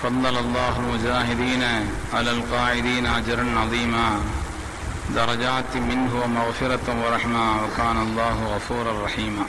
فضل الله المجاهدين على القاعدين أجرا عظيما درجات منه ومغفرة ورحمة وكان الله غفورا رحيما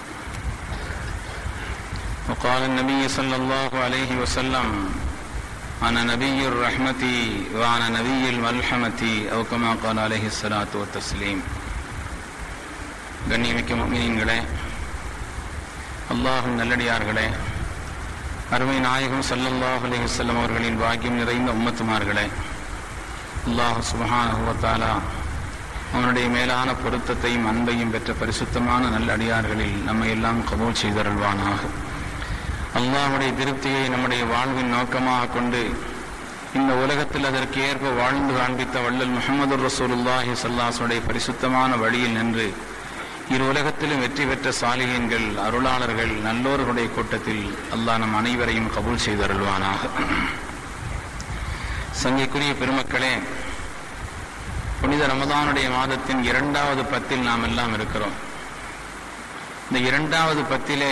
وقال النبي صلى الله عليه وسلم أنا نبي الرحمة وأنا نبي الملحمة أو كما قال عليه الصلاة والتسليم கண்ணியமிக்க முக்மினீன்களே அல்லாஹும் நல்லடியார்களே அருமை நாயகம் சல்லல்லாஹு அலைஹி வஸல்லம் அவர்களின் பாக்கியம் நிறைந்த உம்மத்துமார்களே அல்லாஹ் சுபஹானஹுவத்தாலா அவனுடைய மேலான பொருத்தத்தையும் அன்பையும் பெற்ற பரிசுத்தமான நல்லடியார்களில் நம்மை எல்லாம் கபூல் செய்தருள்வானாக அல்லாஹுடைய திருப்தியை நம்முடைய வாழ்வின் நோக்கமாக கொண்டு இந்த உலகத்தில் அதற்கு ஏற்ப வாழ்ந்து காண்பித்த வள்ளல் முகமது ரசூலுல்லாஹி சல்லாசுடைய பரிசுத்தமான வழியில் நின்று இரு உலகத்திலும் வெற்றி பெற்ற சாலிகன்கள் அருளாளர்கள் நல்லோர்களுடைய கூட்டத்தில் அல்லாஹ் நம் அனைவரையும் கபூல் செய்தருள்வானாக சங்கைக்குரிய பெருமக்களே புனித ரமதானுடைய மாதத்தின் இரண்டாவது பத்தில் நாம் எல்லாம் இருக்கிறோம் இந்த இரண்டாவது பத்திலே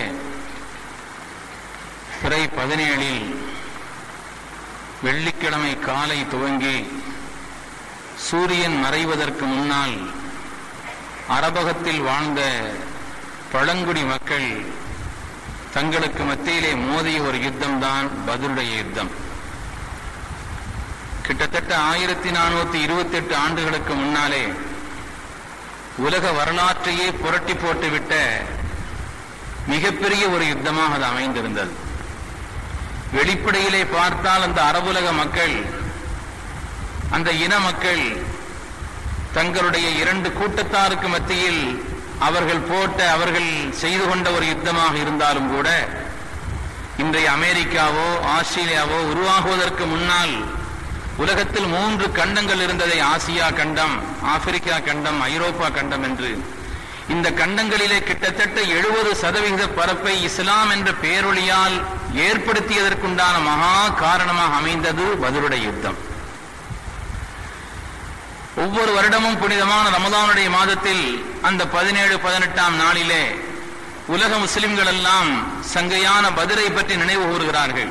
பிறை பதினேழில் வெள்ளிக்கிழமை காலை துவங்கி சூரியன் மறைவதற்கு முன்னால் அரபகத்தில் வாழ்ந்த பழங்குடி மக்கள் தங்களுக்கு மத்தியிலே மோதிய ஒரு யுத்தம்தான் பதிலுடைய யுத்தம் கிட்டத்தட்ட ஆயிரத்தி நானூத்தி இருபத்தி எட்டு ஆண்டுகளுக்கு முன்னாலே உலக வரலாற்றையே புரட்டி போட்டுவிட்ட மிகப்பெரிய ஒரு யுத்தமாக அது அமைந்திருந்தது வெளிப்படையிலே பார்த்தால் அந்த அரபுலக மக்கள் அந்த இன மக்கள் தங்களுடைய இரண்டு கூட்டத்தாருக்கு மத்தியில் அவர்கள் போட்ட அவர்கள் செய்து கொண்ட ஒரு யுத்தமாக இருந்தாலும் கூட இன்றைய அமெரிக்காவோ ஆஸ்திரேலியாவோ உருவாகுவதற்கு முன்னால் உலகத்தில் மூன்று கண்டங்கள் இருந்ததை ஆசியா கண்டம் ஆப்பிரிக்கா கண்டம் ஐரோப்பா கண்டம் என்று இந்த கண்டங்களிலே கிட்டத்தட்ட எழுபது சதவிகித பரப்பை இஸ்லாம் என்ற பேரொழியால் ஏற்படுத்தியதற்குண்டான மகா காரணமாக அமைந்தது பதிலுடைய யுத்தம் ஒவ்வொரு வருடமும் புனிதமான ரமதானுடைய மாதத்தில் அந்த பதினேழு பதினெட்டாம் நாளிலே உலக முஸ்லிம்கள் எல்லாம் சங்கையான பதிரை பற்றி நினைவு கூறுகிறார்கள்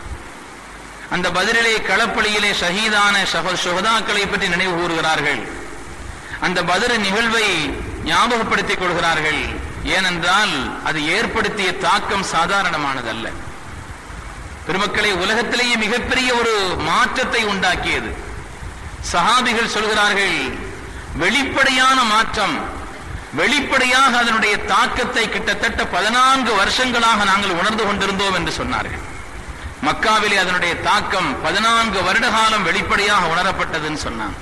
அந்த பதிலே களப்பலியிலே ஷஹீதான சுகதாக்களை பற்றி நினைவு கூறுகிறார்கள் அந்த பதிர நிகழ்வை ஞாபகப்படுத்திக் கொள்கிறார்கள் ஏனென்றால் அது ஏற்படுத்திய தாக்கம் சாதாரணமானதல்ல பெருமக்களை உலகத்திலேயே மிகப்பெரிய ஒரு மாற்றத்தை உண்டாக்கியது சஹாபிகள் சொல்கிறார்கள் வெளிப்படையான மாற்றம் வெளிப்படையாக அதனுடைய தாக்கத்தை கிட்டத்தட்ட பதினான்கு வருஷங்களாக நாங்கள் உணர்ந்து கொண்டிருந்தோம் என்று சொன்னார்கள் மக்காவிலே அதனுடைய தாக்கம் பதினான்கு வருட காலம் வெளிப்படையாக உணரப்பட்டதுன்னு சொன்னான்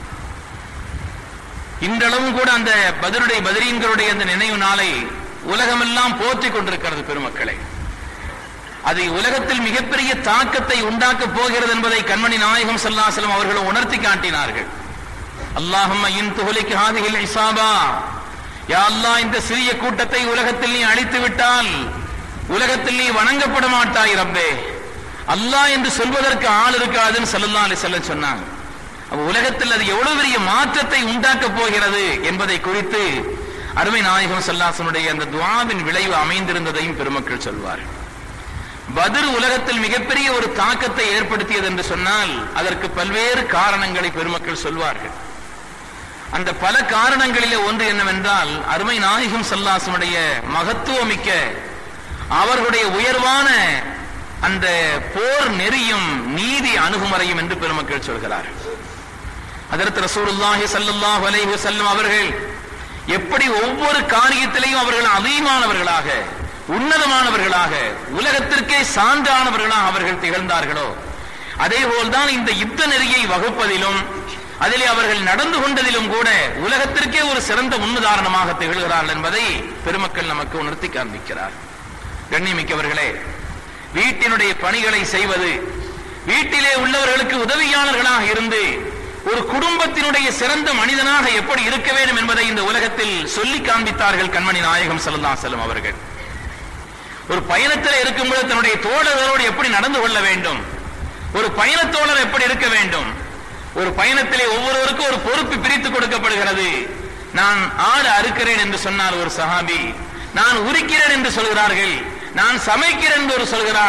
இன்றளவும் கூட அந்த பதிலுடைய பதிரீன்களுடைய அந்த நினைவு நாளை உலகமெல்லாம் போற்றிக் கொண்டிருக்கிறது பெருமக்களை அது உலகத்தில் மிகப்பெரிய தாக்கத்தை உண்டாக்க போகிறது என்பதை கண்மணி நாயகம் சல்லாசலம் அவர்களும் உணர்த்தி காட்டினார்கள் அல்லாஹம் இன் துகுலிக்கு ஹாதிகள் இசாபா யா அல்லா இந்த சிறிய கூட்டத்தை உலகத்தில் நீ அழித்து விட்டால் உலகத்தில் நீ வணங்கப்பட மாட்டாய் ரப்பே அல்லாஹ் என்று சொல்வதற்கு ஆள் இருக்காதுன்னு சல்லல்லா அலி செல்ல சொன்னாங்க அப்ப உலகத்தில் அது எவ்வளவு பெரிய மாற்றத்தை உண்டாக்க போகிறது என்பதை குறித்து அருமை நாயகம் சல்லாசனுடைய அந்த துவாவின் விளைவு அமைந்திருந்ததையும் பெருமக்கள் சொல்வார்கள் பதிர் உலகத்தில் மிகப்பெரிய ஒரு தாக்கத்தை ஏற்படுத்தியது என்று சொன்னால் அதற்கு பல்வேறு காரணங்களை பெருமக்கள் சொல்வார்கள் அந்த பல காரணங்களிலே ஒன்று என்னவென்றால் அருமை நாயகம் சல்லாசனுடைய மகத்துவமிக்க அவர்களுடைய உயர்வான அந்த போர் நெறியும் நீதி அணுகுமுறையும் என்று பெருமக்கள் சொல்கிறார்கள் அதற்கு ரசூலுல்லாஹி ஸல்லல்லாஹு அலைஹி வஸல்லம் அவர்கள் எப்படி ஒவ்வொரு காரியத்திலையும் அவர்கள் அதிகமானவர்களாக உன்னதமானவர்களாக உலகத்திற்கே சான்றானவர்களாக அவர்கள் திகழ்ந்தார்களோ அதே போல்தான் இந்த யுத்த நெறியை வகுப்பதிலும் அதிலே அவர்கள் நடந்து கொண்டதிலும் கூட உலகத்திற்கே ஒரு சிறந்த முன்னுதாரணமாக திகழ்கிறார்கள் என்பதை பெருமக்கள் நமக்கு உணர்த்தி காண்பிக்கிறார் கண்ணியமிக்கவர்களே வீட்டினுடைய பணிகளை செய்வது வீட்டிலே உள்ளவர்களுக்கு உதவியாளர்களாக இருந்து ஒரு குடும்பத்தினுடைய சிறந்த மனிதனாக எப்படி இருக்க வேண்டும் என்பதை இந்த உலகத்தில் சொல்லி காண்பித்தார்கள் கண்மணி நாயகம் சல்லா செல்லும் அவர்கள் ஒரு பயணத்தில் இருக்கும்போது தன்னுடைய தோழர்களோடு எப்படி நடந்து கொள்ள வேண்டும் ஒரு பயணத்தோழர் எப்படி இருக்க வேண்டும் ஒரு பயணத்திலே ஒவ்வொருவருக்கும் ஒரு பொறுப்பு பிரித்து கொடுக்கப்படுகிறது நான் ஆடு அறுக்கிறேன் என்று சொன்னார் ஒரு சஹாபி நான் உரிக்கிறேன் என்று சொல்கிறார்கள் நான் சமைக்கிறேன் என்று ஒரு சொல்கிறார்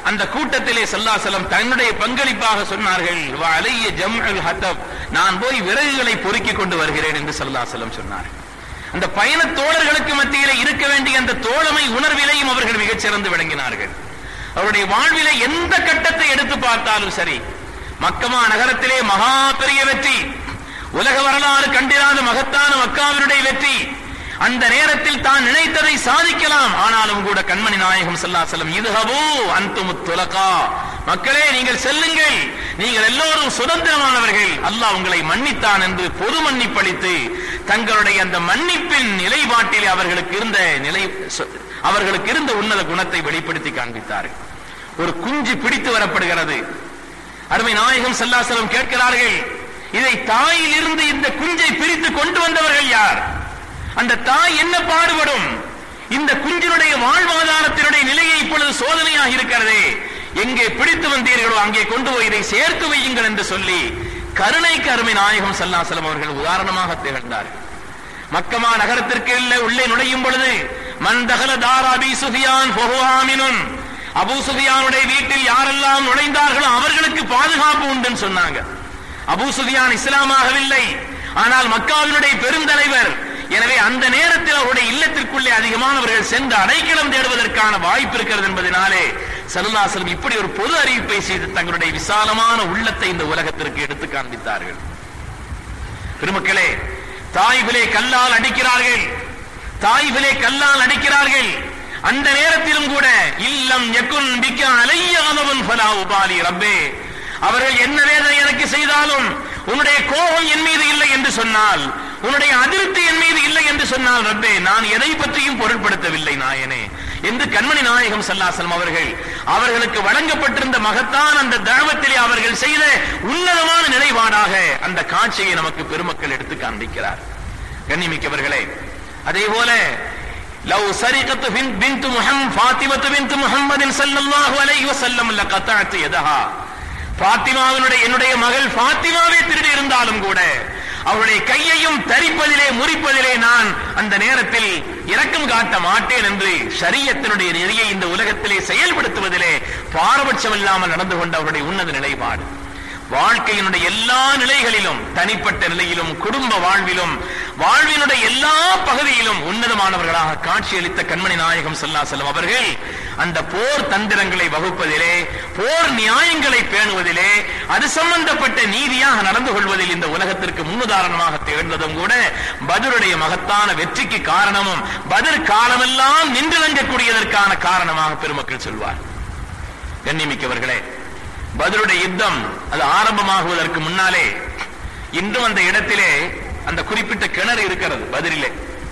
அந்த கூட்டத்திலே சல்லாசலம் தன்னுடைய பங்களிப்பாக சொன்னார்கள் "வ அலைய ஜம்உல் ஹதப் நான் போய் விறகுகளை பொறுக்கிக் கொண்டு வருகிறேன் என்று சல்லாசலம் சொன்னார் அந்த பயண தோழர்களுக்கு மத்தியிலே இருக்க வேண்டிய அந்த தோழமை உணர்விலையும் அவர்கள் மிகச் சிறந்து விளங்கினார்கள் அவருடைய வாழ்விலே எந்த கட்டத்தை எடுத்து பார்த்தாலும் சரி மக்கமா நகரத்திலே மகா பெரிய வெற்றி உலக வரலாறு கண்டிராத மகத்தான மக்காவினுடைய வெற்றி அந்த நேரத்தில் தான் நினைத்ததை சாதிக்கலாம் ஆனாலும் கூட கண்மணி நாயகம் ஸல்லல்லாஹு இதுஹபு அன்துமுத் துலகா மக்களே நீங்கள் செல்லுங்கள் நீங்கள் எல்லோரும் சுதந்திரமானவர்கள் அல்லாஹ் உங்களை மன்னித்தான் என்று பொது மன்னிப்பளித்து தங்களுடைய அந்த மன்னிப்பின் நிலைப்பாட்டிலே அவர்களுக்கு இருந்த நிலை சொ- அவர்களுக்கு இருந்த உன்னத குணத்தை வெளிப்படுத்தி காண்பித்தார்கள் ஒரு குஞ்சு பிடித்து வரப்படுகிறது அருமை நாயகம் சல்லாசலம் கேட்கிறார்கள் இதை தாயில் இருந்து இந்த குஞ்சை பிரித்து கொண்டு வந்தவர்கள் யார் அந்த தாய் என்ன பாடுபடும் இந்த குஞ்சினுடைய வாழ்வாதாரத்தினுடைய நிலையை இப்பொழுது சோதனையாக இருக்கிறதே எங்கே பிடித்து வந்தீர்களோ அங்கே கொண்டு போய் இதை சேர்த்து வையுங்கள் என்று சொல்லி கருணைக்கு அருமை நாயகம் சல்லாசலம் அவர்கள் உதாரணமாக திகழ்ந்தார்கள் மக்கமா நகரத்திற்கு இல்ல உள்ளே நுழையும் பொழுது மந்தகல தார் அபி சுஃபியான் ஃபஹுவாமினுன் அபூ சுஃபியானுடைய வீட்டில் யாரெல்லாம் நுழைந்தார்களோ அவர்களுக்கு பாதுகாப்பு உண்டுன்னு சொன்னாங்க அபூ சுஃபியான் இஸ்லாமாகவில்லை ஆனால் மக்காவினுடைய பெருந்தலைவர் எனவே அந்த நேரத்தில் அவருடைய இல்லத்திற்குள்ளே அதிகமானவர்கள் சென்று அடைக்கலம் தேடுவதற்கான வாய்ப்பு இருக்கிறது என்பதனாலே சலுல்லாசலம் இப்படி ஒரு பொது அறிவிப்பை செய்து தங்களுடைய விசாலமான உள்ளத்தை இந்த உலகத்திற்கு எடுத்து காண்பித்தார்கள் பெருமக்களே தாய்பிலே கல்லால் அடிக்கிறார்கள் தாய்பிலே கல்லால் அடிக்கிறார்கள் அந்த நேரத்திலும் கூட இல்லம் யகுன் பிக்க அலையாதவன் ஃபலா உபாலி ரப்பே அவர்கள் என்ன வேதனை எனக்கு செய்தாலும் உன்னுடைய கோபம் என் மீது இல்லை என்று சொன்னால் உன்னுடைய அதிருப்தி என் மீது இல்லை என்று சொன்னால் ரப்பே நான் எதை பற்றியும் பொருட்படுத்தவில்லை நாயனே என்று கண்மணி நாயகம் சல்லாசலம் அவர்கள் அவர்களுக்கு வழங்கப்பட்டிருந்த மகத்தான் அந்த தாவத்திலே அவர்கள் செய்த உன்னதமான நிலைப்பாடாக அந்த காட்சியை நமக்கு பெருமக்கள் எடுத்து காண்பிக்கிறார் கண்ணிமிக்கவர்களே அதே போல லவ் சரிகத்து பின்து முஹம் ஃபாத்திமத்து பின்து முஹம்மதின் ஸல்லல்லாஹு அலைஹி வஸல்லம் லகதஅத்து யதஹா ஃபாத்திமாவினுடைய என்னுடைய மகள் ஃபாத்திமாவே திருடி இருந்தாலும் கூட அவருடைய கையையும் தரிப்பதிலே முறிப்பதிலே நான் அந்த நேரத்தில் இரக்கம் காட்ட மாட்டேன் என்று ஷரியத்தினுடைய நெறியை இந்த உலகத்திலே செயல்படுத்துவதிலே பாரபட்சம் இல்லாமல் நடந்து கொண்ட அவருடைய உன்னத நிலைப்பாடு வாழ்க்கையினுடைய எல்லா நிலைகளிலும் தனிப்பட்ட நிலையிலும் குடும்ப வாழ்விலும் வாழ்வினுடைய எல்லா பகுதியிலும் உன்னதமானவர்களாக காட்சியளித்த கண்மணி நாயகம் செல்லம் அவர்கள் அந்த போர் தந்திரங்களை வகுப்பதிலே போர் நியாயங்களை பேணுவதிலே அது சம்பந்தப்பட்ட நீதியாக நடந்து கொள்வதில் இந்த உலகத்திற்கு முன்னுதாரணமாக திகழ்ந்ததும் கூட பதருடைய மகத்தான வெற்றிக்கு காரணமும் பதர் காலமெல்லாம் நின்று விளங்கக்கூடியதற்கான காரணமாக பெருமக்கள் சொல்வார் கண்ணிமிக்கவர்களே பதிலுடைய யுத்தம் அது ஆரம்பமாகுவதற்கு முன்னாலே இன்றும் அந்த இடத்திலே அந்த குறிப்பிட்ட கிணறு இருக்கிறது பதிரிலே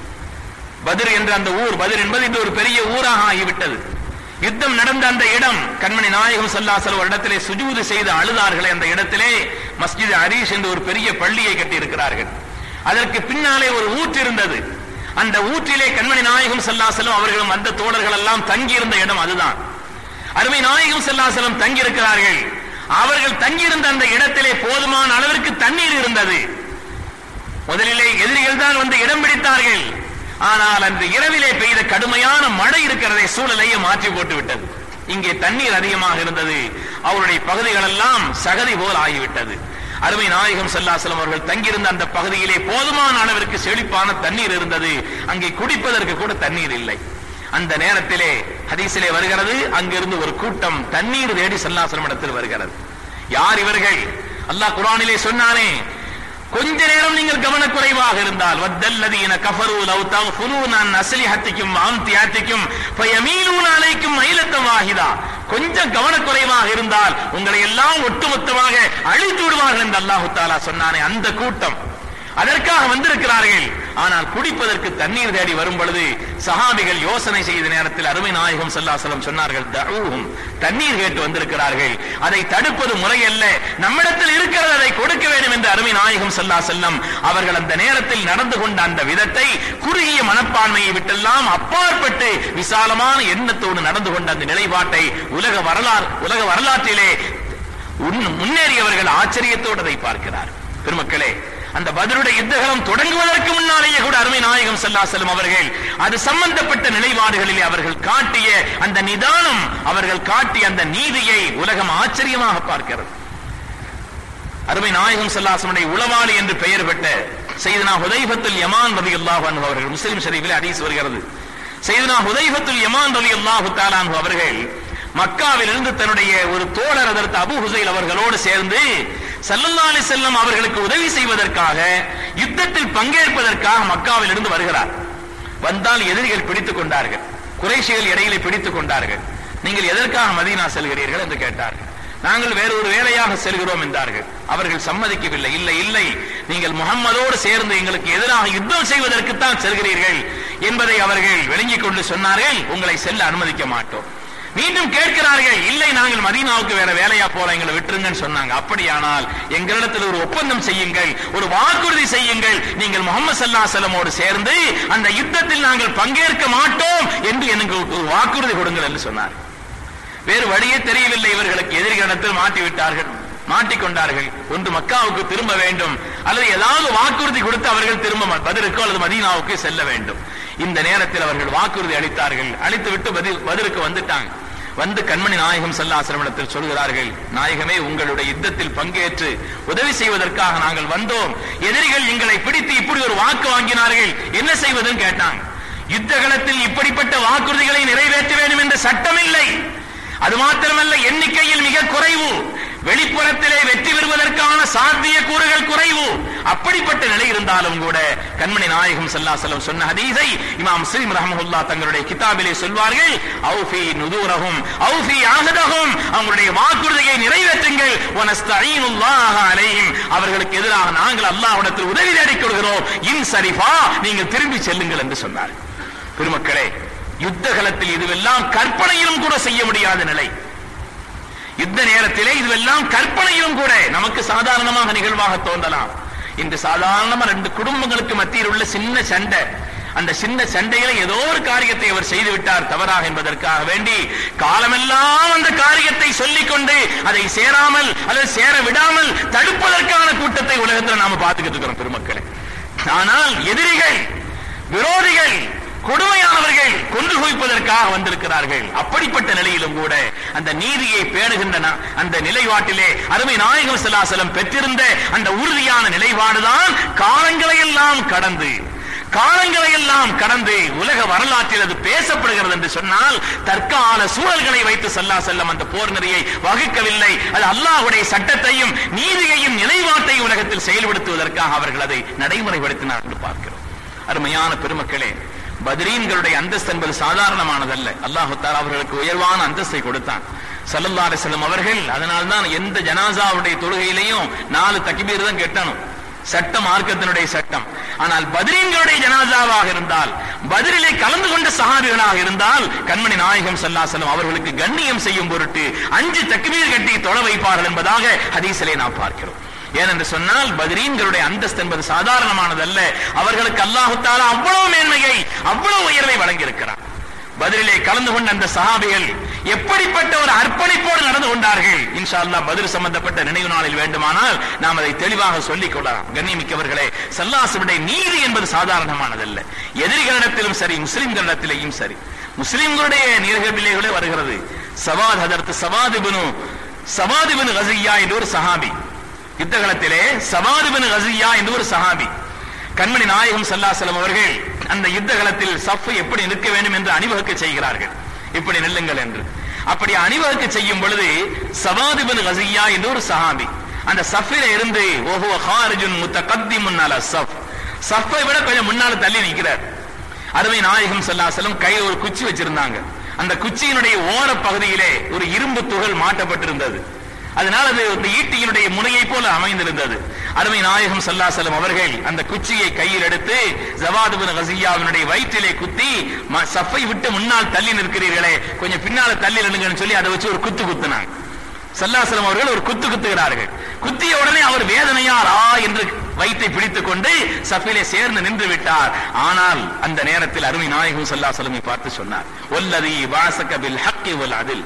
பதிர் என்ற அந்த ஊர் பதிர் என்பது இது ஒரு பெரிய ஊராக ஆகிவிட்டது யுத்தம் நடந்த அந்த இடம் கண்மணி நாயகம் சல்லாசல் ஒரு இடத்திலே சுஜூது செய்து அழுதார்களே அந்த இடத்திலே மஸ்ஜித் ஹரீஷ் என்று ஒரு பெரிய பள்ளியை கட்டி இருக்கிறார்கள் அதற்கு பின்னாலே ஒரு ஊற்று இருந்தது அந்த ஊற்றிலே கண்மணி நாயகம் சல்லாசலம் அவர்களும் அந்த தோழர்கள் எல்லாம் தங்கியிருந்த இடம் அதுதான் அருமை நாயகம் செல்லாசலம் தங்கியிருக்கிறார்கள் அவர்கள் தங்கியிருந்த அந்த இடத்திலே போதுமான அளவிற்கு தண்ணீர் இருந்தது முதலிலே எதிரிகள் தான் வந்து இடம் பிடித்தார்கள் ஆனால் அந்த இரவிலே பெய்த கடுமையான மழை இருக்கிறதை சூழலையே மாற்றி போட்டு விட்டது இங்கே தண்ணீர் அதிகமாக இருந்தது அவருடைய பகுதிகள் எல்லாம் சகதி போல் ஆகிவிட்டது அருமை நாயகம் செல்லாசலம் அவர்கள் தங்கியிருந்த அந்த பகுதியிலே போதுமான அளவிற்கு செழிப்பான தண்ணீர் இருந்தது அங்கே குடிப்பதற்கு கூட தண்ணீர் இல்லை அந்த நேரத்திலே ஹதீஸிலே வருகிறது அங்கிருந்து ஒரு கூட்டம் தண்ணீர் தேடி சல்லாசலம் இடத்தில் வருகிறது யார் இவர்கள் அல்லாஹ் குரானிலே சொன்னானே கொஞ்ச நேரம் நீங்கள் கவனக்குறைவாக இருந்தால் வத்தல்லதீன கஃபரு லவ் தஃபுரூன அன் அஸ்லிஹத்திக்கும் ஆம்தியாத்திக்கும் ஃபயமீலூன அலைக்கும் மைலத்தம் வாஹிதா கொஞ்சம் கவனக்குறைவாக இருந்தால் உங்களை எல்லாம் ஒட்டுமொத்தமாக அழித்து விடுவார்கள் என்று அல்லாஹு தாலா சொன்னானே அந்த கூட்டம் அதற்காக வந்திருக்கிறார்கள் ஆனால் குடிப்பதற்கு தண்ணீர் தேடி வரும் பொழுது சஹாபிகள் யோசனை செய்த நேரத்தில் அருமை நாயகம் சல்லாசலம் சொன்னார்கள் தஊஹும் தண்ணீர் கேட்டு வந்திருக்கிறார்கள் அதை தடுப்பது முறையல்ல நம்மிடத்தில் இருக்கிறது அதை கொடுக்க வேண்டும் என்று அருமை நாயகம் சல்லா செல்லம் அவர்கள் அந்த நேரத்தில் நடந்து கொண்ட அந்த விதத்தை குறுகிய மனப்பான்மையை விட்டெல்லாம் அப்பாற்பட்டு விசாலமான எண்ணத்தோடு நடந்து கொண்ட அந்த நிலைப்பாட்டை உலக வரலாறு உலக வரலாற்றிலே உன்- முன்னேறியவர்கள் ஆச்சரியத்தோடு அதை பார்க்கிறார் பெருமக்களே அந்த பதிலுடைய யுத்தகலம் தொடங்குவதற்கு முன்னாலேயே கூட அருமை நாயகம் ஸல்லல்லாஹு அவர்கள் அது சம்பந்தப்பட்ட நிலைப்பாடுகளிலே அவர்கள் காட்டிய அந்த நிதானம் அவர்கள் காட்டிய அந்த நீதியை உலகம் ஆச்சரியமாக பார்க்கிறது அருமை நாயகம் ஸல்லல்லாஹு உளவாளி என்று பெயர் பெற்ற செய்தனா ஹுதைஃபத்துல் யமான் ரலியல்லாஹு அன்ஹு அவர்கள் முஸ்லிம் ஷரீஃபில் ஹதீஸ் வருகிறது செய்தனா ஹுதைஃபத்துல் யமான் ரலியல்லாஹு தஆலா அன்ஹு அவர்கள் மக்காவிலிருந்து தன்னுடைய ஒரு தோழர் அதற்கு அபு ஹுசைல் அவர்களோடு சேர்ந்து சல்லல்லா அலி செல்லம் அவர்களுக்கு உதவி செய்வதற்காக யுத்தத்தில் பங்கேற்பதற்காக மக்காவில் இருந்து வருகிறார் வந்தால் எதிரிகள் பிடித்துக் கொண்டார்கள் குறைஷிகள் இடையிலே பிடித்துக் கொண்டார்கள் நீங்கள் எதற்காக மதீனா செல்கிறீர்கள் என்று கேட்டார்கள் நாங்கள் வேறு ஒரு வேலையாக செல்கிறோம் என்றார்கள் அவர்கள் சம்மதிக்கவில்லை இல்லை இல்லை நீங்கள் முகம்மதோடு சேர்ந்து எங்களுக்கு எதிராக யுத்தம் செய்வதற்குத்தான் செல்கிறீர்கள் என்பதை அவர்கள் விளங்கிக் கொண்டு சொன்னார்கள் உங்களை செல்ல அனுமதிக்க மாட்டோம் மீண்டும் கேட்கிறார்கள் இல்லை நாங்கள் மதீனாவுக்கு வேற வேலையா போல எங்களை விட்டுருங்கன்னு சொன்னாங்க அப்படியானால் எங்களிடத்தில் ஒரு ஒப்பந்தம் செய்யுங்கள் ஒரு வாக்குறுதி செய்யுங்கள் நீங்கள் முகமது சல்லா செல்லமோடு சேர்ந்து அந்த யுத்தத்தில் நாங்கள் பங்கேற்க மாட்டோம் என்று எனக்கு ஒரு வாக்குறுதி கொடுங்கள் என்று சொன்னார் வேறு வழியே தெரியவில்லை இவர்களுக்கு எதிர்களிடத்தில் மாட்டி விட்டார்கள் மாட்டிக்கொண்டார்கள் ஒன்று மக்காவுக்கு திரும்ப வேண்டும் அல்லது ஏதாவது வாக்குறுதி கொடுத்து அவர்கள் திரும்ப பதிலுக்கோ அல்லது மதீனாவுக்கு செல்ல வேண்டும் இந்த நேரத்தில் அவர்கள் வாக்குறுதி அளித்தார்கள் அளித்து விட்டு பதில் பதிலுக்கு வந்துட்டாங்க வந்து கண்மணி நாயகம் செல்லாசிரமணத்தில் சொல்கிறார்கள் நாயகமே உங்களுடைய யுத்தத்தில் பங்கேற்று உதவி செய்வதற்காக நாங்கள் வந்தோம் எதிரிகள் எங்களை பிடித்து இப்படி ஒரு வாக்கு வாங்கினார்கள் என்ன செய்வதுன்னு கேட்டாங்க யுத்த களத்தில் இப்படிப்பட்ட வாக்குறுதிகளை நிறைவேற்ற வேண்டும் என்ற சட்டம் இல்லை அது மாத்திரமல்ல எண்ணிக்கையில் மிக குறைவு வெளிப்புறத்திலே வெற்றி பெறுவதற்கான சாத்திய கூறுகள் குறைவு அப்படிப்பட்ட நிலை இருந்தாலும் கூட கண்மணி நாயகம் சல்லா செல்லம் சொன்ன ஹதீஸை இமாம் முஸ்லிம் ரஹமுல்லா தங்களுடைய கிதாபிலே சொல்வார்கள் அவுஃபி நுதூரஹும் அவுஃபி ஆஹதஹும் அவங்களுடைய வாக்குறுதியை நிறைவேற்றுங்கள் வனஸ்தஈனுல்லாஹ அலைஹிம் அவர்களுக்கு எதிராக நாங்கள் அல்லாஹ்விடத்தில் உதவி தேடிக் கொள்கிறோம் இன் சரிஃபா நீங்கள் திரும்பி செல்லுங்கள் என்று சொன்னார் பெருமக்களே யுத்த களத்தில் இதுவெல்லாம் கற்பனையிலும் கூட செய்ய முடியாத நிலை யுத்த நேரத்திலே இதுவெல்லாம் கற்பனையிலும் கூட நமக்கு சாதாரணமாக நிகழ்வாக தோன்றலாம் இன்று சாதாரணமா ரெண்டு குடும்பங்களுக்கு மத்தியில் உள்ள சின்ன சண்டை அந்த சின்ன சண்டையில ஏதோ ஒரு காரியத்தை அவர் செய்து விட்டார் தவறாக என்பதற்காக வேண்டி காலமெல்லாம் அந்த காரியத்தை சொல்லிக் கொண்டு அதை சேராமல் அல்லது சேர விடாமல் தடுப்பதற்கான கூட்டத்தை உலகத்தில் நாம பார்த்துக்கிட்டு இருக்கிறோம் பெருமக்களே ஆனால் எதிரிகள் விரோதிகள் கொடுமையானவர்கள் கொண்டு குவிப்பதற்காக வந்திருக்கிறார்கள் அப்படிப்பட்ட நிலையிலும் கூட அந்த நீதியை பேணுகின்ற நா- அந்த நிலைப்பாட்டிலே அருமை நாயகம் செல்லாசலம் பெற்றிருந்த அந்த உறுதியான நிலைப்பாடுதான் காலங்களை எல்லாம் கடந்து காலங்களை எல்லாம் கடந்து உலக வரலாற்றில் அது பேசப்படுகிறது என்று சொன்னால் தற்கால சூழல்களை வைத்து சல்லா செல்லம் அந்த போர் நெறியை வகுக்கவில்லை அது அல்லாஹ்வுடைய சட்டத்தையும் நீதியையும் நிலைப்பாட்டையும் உலகத்தில் செயல்படுத்துவதற்காக அவர்கள் அதை நடைமுறைப்படுத்தினார் என்று பார்க்கிறோம் அருமையான பெருமக்களே பத்ரீன்களுடைய அந்தஸ்து என்பது சாதாரணமானதல்ல அல்லாஹு தாலா அவர்களுக்கு உயர்வான அந்தஸ்தை கொடுத்தான் சல்லல்லா அலிஸ்லம் அவர்கள் அதனால்தான் எந்த ஜனாசாவுடைய தொழுகையிலையும் நாலு தக்பீர் தான் கெட்டணும் சட்டம் மார்க்கத்தினுடைய சட்டம் ஆனால் பத்ரீன்களுடைய ஜனாசாவாக இருந்தால் பதிரிலே கலந்து கொண்ட சஹாபிகளாக இருந்தால் கண்மணி நாயகம் சல்லாசலம் அவர்களுக்கு கண்ணியம் செய்யும் பொருட்டு அஞ்சு தக்பீர் கட்டி தொழ வைப்பார்கள் என்பதாக ஹதீஸிலே நாம் பார்க்கிறோம் ஏனென்று சொன்னால் பத்ரீன்களுடைய அந்தஸ்து என்பது சாதாரணமானதல்ல அவர்களுக்கு அல்லாஹு தாலா அவ்வளவு மேன்மையை அவ்வளவு உயர்வை வழங்கியிருக்கிறார் பதிலிலே கலந்து கொண்ட அந்த சஹாபிகள் எப்படிப்பட்ட ஒரு அர்ப்பணிப்போடு நடந்து கொண்டார்கள் இன்ஷா அல்லாஹ் பதில் சம்பந்தப்பட்ட நினைவு நாளில் வேண்டுமானால் நாம் அதை தெளிவாக சொல்லிக் கொள்ளலாம் கண்ணியமிக்கவர்களே சல்லாசுடைய நீதி என்பது சாதாரணமானதல்ல எதிரிகளிடத்திலும் சரி முஸ்லிம்களிடத்திலேயும் சரி முஸ்லிம்களுடைய நீர்கபிலேகளே வருகிறது சவாத் அதற்கு சவாதிபனு சவாதிபனு கசியா என்று ஒரு சஹாபி யுத்தகலத்திலே சவாதிபனு கசியா என்று ஒரு சஹாபி கண்மணி நாயகம் சல்லாசலம் அவர்கள் அந்த யுத்த களத்தில் சஃப் எப்படி நிற்க வேண்டும் என்று அணிவகுக்க செய்கிறார்கள் இப்படி நில்லுங்கள் என்று அப்படி அணிவகுக்க செய்யும் பொழுது சவாதிபன் கசியா என்று ஒரு சஹாபி அந்த சஃபில இருந்து ஓஹோ ஹாரிஜுன் முத்தகத்தி முன்னால சஃப் சஃபை விட கொஞ்சம் முன்னால தள்ளி நிற்கிறார் அருமை நாயகம் சல்லாசலம் கையில் ஒரு குச்சி வச்சிருந்தாங்க அந்த குச்சியினுடைய ஓர பகுதியிலே ஒரு இரும்பு துகள் மாட்டப்பட்டிருந்தது அதனால் அது இந்த ஈட்டியினுடைய முனையை போல அமைந்திருந்தது அருமை நாயகம் சல்லாசலம் அவர்கள் அந்த குச்சியை கையில் எடுத்து ஜவாதுபின் கசியாவினுடைய வயிற்றிலே குத்தி ம- சஃப்பை விட்டு முன்னால் தள்ளி நிற்கிறீர்களே கொஞ்சம் பின்னால தள்ளி நில்லுங்கன்னு சொல்லி அதை வச்சு ஒரு குத்து குத்துனாங்க சல்லாசலம் அவர்கள் ஒரு குத்து குத்துகிறார்கள் குத்திய உடனே அவர் வேதனையால் ஆ என்று வயிற்றை பிடித்துக் கொண்டு சஃபிலே சேர்ந்து நின்று விட்டார் ஆனால் அந்த நேரத்தில் அருமை நாயகம் சல்லாசலமை பார்த்து சொன்னார் ஒல்லதி வாசக பில் ஹக்கி வல் அதில்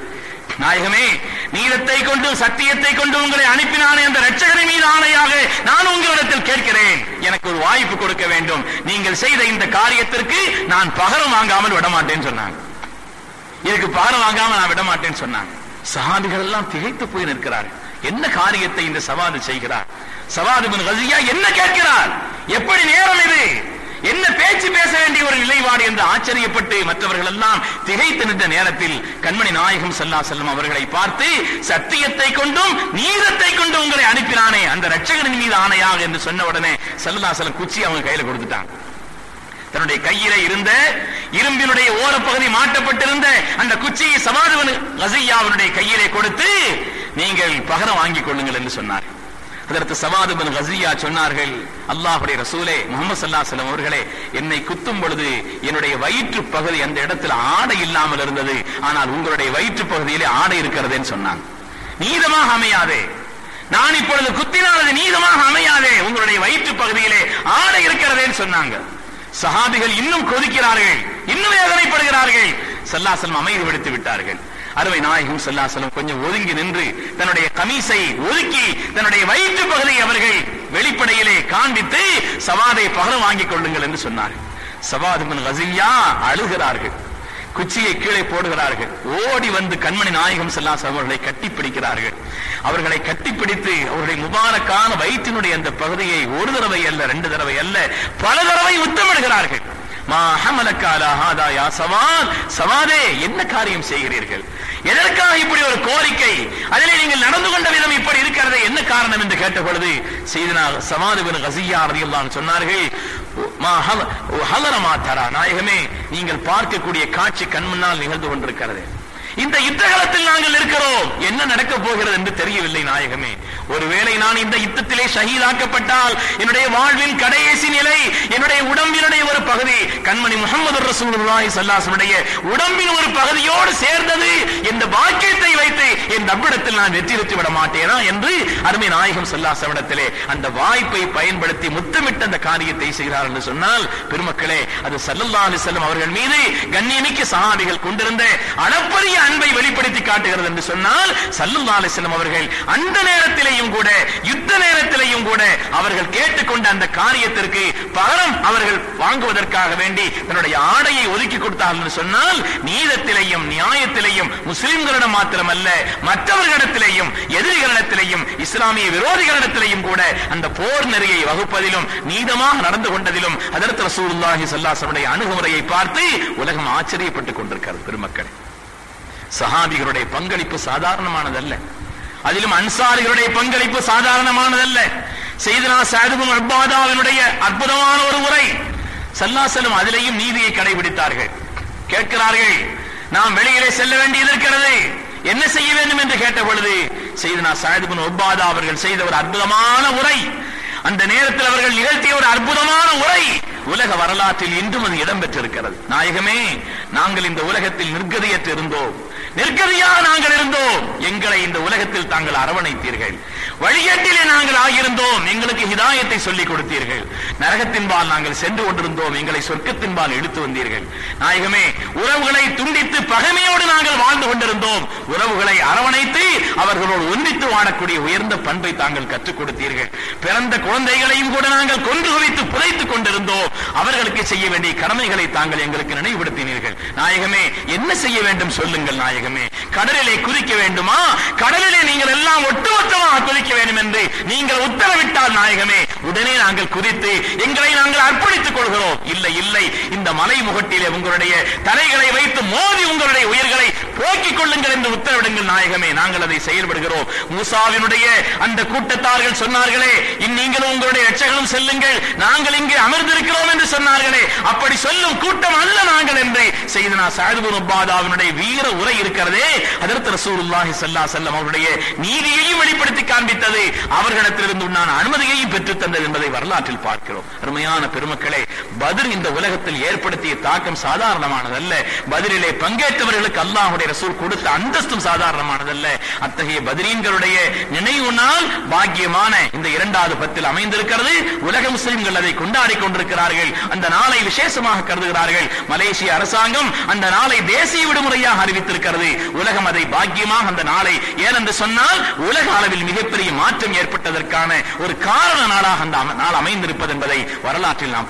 நாயகமே நீதத்தை கொண்டு சத்தியத்தை கொண்டு உங்களை அனுப்பினானே அந்த ரட்சகரின் மீது ஆணையாக நான் உங்களிடத்தில் கேட்கிறேன் எனக்கு ஒரு வாய்ப்பு கொடுக்க வேண்டும் நீங்கள் செய்த இந்த காரியத்திற்கு நான் பகரம் வாங்காமல் விட மாட்டேன்னு சொன்னாங்க இதுக்கு பகரம் வாங்காம நான் விட மாட்டேன்னு சொன்னாங்க சஹாபிகள் எல்லாம் திகைத்து போய் நிற்கிறார்கள் என்ன காரியத்தை இந்த சவாது செய்கிறார் சவாது பின் கசியா என்ன கேட்கிறார் எப்படி நேரம் இது என்ன பேச்சு பேச வேண்டிய ஒரு நிலைப்பாடு என்று ஆச்சரியப்பட்டு மற்றவர்கள் எல்லாம் திகைத்து நின்ற நேரத்தில் கண்மணி நாயகம் சல்லா செல்லம் அவர்களை பார்த்து சத்தியத்தை கொண்டும் நீதத்தை கொண்டும் உங்களை அனுப்பினானே அந்த ரட்சகரின் மீது ஆணையாக என்று சொன்ன உடனே சல்லா செல்லம் குச்சி அவங்க கையில கொடுத்துட்டாங்க தன்னுடைய கையில இருந்த இரும்பினுடைய ஓரப்பகுதி மாட்டப்பட்டிருந்த அந்த குச்சியை சமாதவன் கசியாவினுடைய கையிலே கொடுத்து நீங்கள் பகரம் வாங்கிக் கொள்ளுங்கள் என்று சொன்னார் அதற்கு சவாது பின் கசியா சொன்னார்கள் அல்லாஹுடைய ரசூலே முகமது சல்லா செல்லம் அவர்களே என்னை குத்தும் பொழுது என்னுடைய வயிற்று பகுதி அந்த இடத்துல ஆடை இல்லாமல் இருந்தது ஆனால் உங்களுடைய வயிற்று பகுதியிலே ஆடை இருக்கிறதுன்னு சொன்னாங்க நீதமாக அமையாதே நான் இப்பொழுது குத்தினால் அது நீதமாக அமையாதே உங்களுடைய வயிற்று பகுதியிலே ஆடை இருக்கிறதேன்னு சொன்னாங்க சஹாபிகள் இன்னும் கொதிக்கிறார்கள் இன்னும் வேதனைப்படுகிறார்கள் சல்லாசலம் அமைதி விடுத்து விட்டார்கள் அருமை நாயகம் சல்லாசலம் கொஞ்சம் ஒதுங்கி நின்று தன்னுடைய கமீசை ஒதுக்கி தன்னுடைய வயிற்று பகுதியை அவர்கள் வெளிப்படையிலே காண்பித்து சவாதை பகரம் வாங்கிக் கொள்ளுங்கள் என்று சொன்னார்கள் சவாது பின் கசியா அழுகிறார்கள் குச்சியை கீழே போடுகிறார்கள் ஓடி வந்து கண்மணி நாயகம் செல்லாஸ் அவர்களை கட்டி பிடிக்கிறார்கள் அவர்களை கட்டிப்பிடித்து அவருடைய முபாரக்கான வயிற்றினுடைய அந்த பகுதியை ஒரு தடவை அல்ல ரெண்டு தடவை அல்ல பல தடவை முத்தமிடுகிறார்கள் மா ஹமலக்காலா ஹாதா யா சவாத் சவாதே என்ன காரியம் செய்கிறீர்கள் எதற்காக இப்படி ஒரு கோரிக்கை அதிலே நீங்கள் நடந்து கொண்ட விதம் இப்படி இருக்கிறது என்ன காரணம் என்று கேட்ட பொழுது செய்தனா சமாது பின் கசியா ரதியல்லாஹு சொன்னார்கள் மா ஹல- ஹலரமா தரா நாயகமே நீங்கள் பார்க்கக்கூடிய காட்சி கண் முன்னால் நிகழ்ந்து கொண்டிருக்கிறது இந்த யுத்தகலத்தில் நாங்கள் இருக்கிறோம் என்ன நடக்க போகிறது என்று தெரியவில்லை நாயகமே ஒருவேளை நான் இந்த யுத்தத்திலே ஷஹீதாக்கப்பட்டால் என்னுடைய வாழ்வின் கடைசி நிலை என்னுடைய உடம்பினுடைய ஒரு பகுதி கண்மணி முகமது ரசூலுல்லாஹி ஸல்லல்லாஹு உடம்பின் ஒரு பகுதியோடு சேர்ந்தது என்ற பாக்கியத்தை வைத்து என் ரப்பிடத்தில் நான் வெற்றி பெற்று விட மாட்டேனா என்று அருமை நாயகம் ஸல்லல்லாஹு அந்த வாய்ப்பை பயன்படுத்தி முத்தமிட்ட அந்த காரியத்தை செய்கிறார் என்று சொன்னால் பெருமக்களே அது ஸல்லல்லாஹு அலைஹி வஸல்லம் அவர்கள் மீது கண்ணியமிக்க சஹாபிகள் கொண்டிருந்த அளப்பரிய அன்பை வெளிப்படுத்தி காட்டுகிறது என்று சொன்னால் ஸல்லல்லாஹு அலைஹி வஸல்லம் அவர்கள் அந்த நேரத்திலேயும் கூட யுத்த நேரத்திலேயும் கூட அவர்கள் கேட்டுக்கொண்ட அந்த காரியத்திற்கு பகரம் அவர்கள் வாங்குவதற்காக வேண்டி தன்னுடைய ஆடையை ஒதுக்கி கொடுத்தார்கள் என்று சொன்னால் நீதத்திலேயும் நியாயத்திலேயும் முஸ்லிம்களிடம் மாத்திரமல்ல மற்றவர்களிடத்திலேயும் எதிரிகளிடத்திலேயும் இஸ்லாமிய விரோதிகளிடத்திலேயும் கூட அந்த போர் நெறியை வகுப்பதிலும் நீதமாக நடந்து கொண்டதிலும் அதற்கு ரசூலுல்லாஹி ஸல்லல்லாஹு அணுகுமுறையை பார்த்து உலகம் ஆச்சரியப்பட்டுக் கொண்டிருக்கிறது பெருமக்கள் சஹாபிகளுடைய பங்களிப்பு சாதாரணமானதல்ல அதிலும் அன்சாரிகளுடைய பங்களிப்பு சாதாரணமானதல்ல செய்தனா சாதுபும் அப்பாதாவினுடைய அற்புதமான ஒரு உரை சல்லாசலம் அதிலேயும் நீதியை கடைபிடித்தார்கள் கேட்கிறார்கள் நாம் வெளியிலே செல்ல வேண்டியது இருக்கிறது என்ன செய்ய வேண்டும் என்று கேட்ட பொழுது செய்தனா சாதுபுன் ஒப்பாதா அவர்கள் செய்த ஒரு அற்புதமான உரை அந்த நேரத்தில் அவர்கள் நிகழ்த்திய ஒரு அற்புதமான உரை உலக வரலாற்றில் இன்றும் அது இடம்பெற்றிருக்கிறது நாயகமே நாங்கள் இந்த உலகத்தில் நிர்கதியற்று இருந்தோம் நிர்கதியாக நாங்கள் இருந்தோம் எங்களை இந்த உலகத்தில் தாங்கள் அரவணைத்தீர்கள் வழிகேட்டிலே நாங்கள் ஆகியிருந்தோம் எங்களுக்கு ஹிதாயத்தை சொல்லிக் கொடுத்தீர்கள் நரகத்தின்பால் நாங்கள் சென்று கொண்டிருந்தோம் எங்களை சொர்க்கத்தின்பால் இழுத்து வந்தீர்கள் நாயகமே உறவுகளை துண்டித்து பகைமையோடு நாங்கள் வாழ்ந்து கொண்டிருந்தோம் உறவுகளை அரவணைத்து அவர்களோடு ஒன்றித்து வாழக்கூடிய உயர்ந்த பண்பை தாங்கள் கற்றுக் கொடுத்தீர்கள் பிறந்த குழந்தைகளையும் கூட நாங்கள் கொன்று குவித்து புதைத்துக் கொண்டிருந்தோம் அவர்களுக்கு செய்ய வேண்டிய கடமைகளை தாங்கள் எங்களுக்கு நினைவுபடுத்தினீர்கள் நாயகமே என்ன செய்ய வேண்டும் சொல்லுங்கள் நாயகமே கடலிலே குதிக்க வேண்டுமா கடலிலே நீங்கள் எல்லாம் ஒட்டுமொத்தமாக குதிக்க வேண்டும் என்று நீங்கள் உத்தரவிட்டால் நாயகமே உடனே நாங்கள் குதித்து எங்களை நாங்கள் அர்ப்பணித்துக் கொள்கிறோம் இல்லை இல்லை இந்த மலை முகட்டிலே உங்களுடைய தலைகளை வைத்து மோதி உங்களுடைய உயிர்களை போக்கிக் கொள்ளுங்கள் என்று உத்தரவிடுங்கள் நாயகமே நாங்கள் அதை செயல்படுகிறோம் மூசாவினுடைய அந்த கூட்டத்தார்கள் சொன்னார்களே இந்நீங்களும் உங்களுடைய ரட்சகனும் செல்லுங்கள் நாங்கள் இங்கே அமர்ந்திருக்கிறோம் என்று சொன்னார்களே அப்படி சொல்லும் கூட்டம் அல்ல நாங்கள் என்று செய்தனா சாதுபுன் உபாதாவினுடைய வீர உரை இருக்கிறதே அதற்கு ரசூலுல்லாஹி ஸல்லல்லாஹு அலைஹி வஸல்லம் அவருடைய நீதியையும் வெளிப்படுத்தி காண்பித்தது அவர்களிடத்திலிருந்து நான் அனுமதியையும் பெற்றுத் தந்தது என்பதை வரலாற்றில் பார்க்கிறோம் அருமையான பெருமக்களே பதில் இந்த உலகத்தில் ஏற்படுத்திய தாக்கம் சாதாரணமானதல்ல பதிலிலே பங்கேற்றவர்களுக்கு அல்லாஹ்வுடைய ரசூல் கொடுத்த அந்தஸ்தும் சாதாரணமானதல்ல அத்தகைய பத்ரீன்களுடைய நினைவு நாள் பாக்கியமான இந்த இரண்டாவது பத்தில் அமைந்திருக்கிறது உலக முஸ்லிம்கள் அதை கொண்டாடி கொண்டிருக்கிறார்கள் அந்த நாளை விசேஷமாக கருதுகிறார்கள் மலேசிய அரசாங்கம் அந்த நாளை தேசிய விடுமுறையாக அறிவித்திருக்கிறது உலகம் அதை பாக்கியமாக அந்த நாளை ஏனென்று சொன்னால் உலக அளவில் மிகப்பெரிய மாற்றம் ஏற்பட்டதற்கான ஒரு காரண நாளாக அந்த அம- நாள் அமைந்திருப்பது என்பதை வரலாற்றில் நாம்